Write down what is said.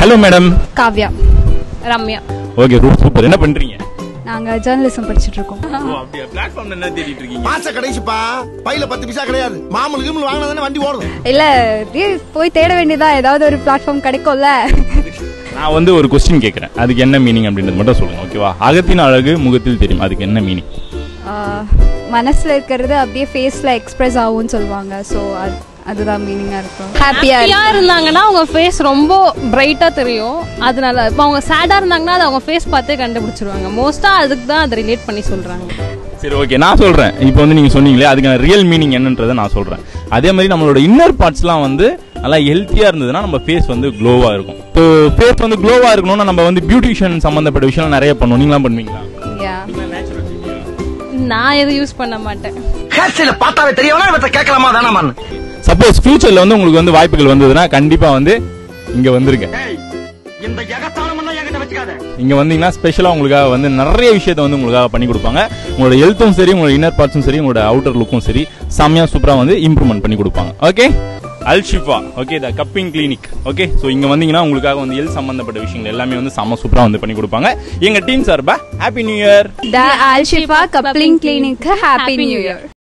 hello madam Kavya Ramya okay super என்ன பண்றீங்க நாங்க ஜேர்னலிசம் படிச்சிட்டு இருக்கோம் அப்படியே பிளாட்ஃபார்ம்ல என்ன தேடிட்டு இருக்கீங்க மாச கடைசிப்பா பையில பத்து பைசா கிடையாது மாமூல் கீமூல் வாங்கினா தானே வண்டி ஓடுது இல்ல அப்படியே போய் தேட வேண்டியதா ஏதாவது ஒரு பிளாட்ஃபார்ம் கிடைக்கும்ல நான் வந்து ஒரு கொஸ்டின் கேட்கறேன் அதுக்கு என்ன மீனிங் அப்படின்றது மட்டும் சொல்லுங்க ஓகேவா அகத்தின் அழகு முகத்தில் தெரியும் அதுக்கு என்ன மீனிங் ஆஹ், மனசுல இருக்கிறது அப்படியே ஃபேஸ்ல எக்ஸ்பிரஸ் ஆகும்னு சொல்லுவாங்க ஸோ அதுதான் மீனிங்கா இருக்கும் ஹாப்பியா ஹாப்பியா இருந்தாங்கன்னா அவங்க ஃபேஸ் ரொம்ப பிரைட்டா தெரியும் அதனால இப்போ அவங்க சேடா இருந்தாங்கன்னா அது அவங்க ஃபேஸ் பார்த்தே கண்டுபிடிச்சிருவாங்க மோஸ்டா அதுக்கு தான் அதை ரிலேட் பண்ணி சொல்றாங்க சரி ஓகே நான் சொல்றேன் இப்போ வந்து நீங்க சொன்னீங்களே அதுக்கான ரியல் மீனிங் என்னன்றதை நான் சொல்றேன் அதே மாதிரி நம்மளோட இன்னர் பார்ட்ஸ்லாம் வந்து நல்லா ஹெல்த்தியா இருந்ததுன்னா நம்ம ஃபேஸ் வந்து க்ளோவா இருக்கும் ஸோ ஃபேஸ் வந்து க்ளோவா இருக்கணும்னா நம்ம வந்து பியூட்டிஷியன் சம்பந்தப்பட்ட விஷயம் நிறைய பண்ணுவோம் நீங்களாம் பண்ணுவீங்களா யா நான் எதுவும் யூஸ் பண்ண மாட்டேன் ஹேர் ஸ்டைல பார்த்தாவே தெரியவனா இவத்த கேட்கலாமா வேணாமான்னு சப்போஸ் ஃபியூச்சர்ல வந்து உங்களுக்கு வந்து வாய்ப்புகள் வந்ததுன்னா கண்டிப்பா வந்து இங்க வந்துருங்க இந்த எகத்தாளம் என்கிட்ட வச்சுக்காத இங்க வந்தீங்கன்னா ஸ்பெஷலா உங்களுக்காக வந்து நிறைய விஷயத்த வந்து உங்களுக்காக பண்ணி கொடுப்பாங்க உங்களோட ஹெல்த்தும் சரி உங்களோட இன்னர் பார்ட்ஸும் சரி உங்களோட அவுட்டர் லுக்கும் சரி செம்மையா சூப்பரா வந்து இம்ப்ரூவ்மெண்ட் பண்ணி கொடுப்பாங்க okay Alshifa okay the cupping clinic okay so இங்க வந்தீங்கன்னா உங்களுக்காக வந்து ஹெல்த் சம்பந்தப்பட்ட விஷயங்கள் எல்லாமே வந்து செம்ம சூப்பரா வந்து பண்ணி கொடுப்பாங்க எங்க டீம் சார்பா happy new year the Alshifa cupping clinic happy new year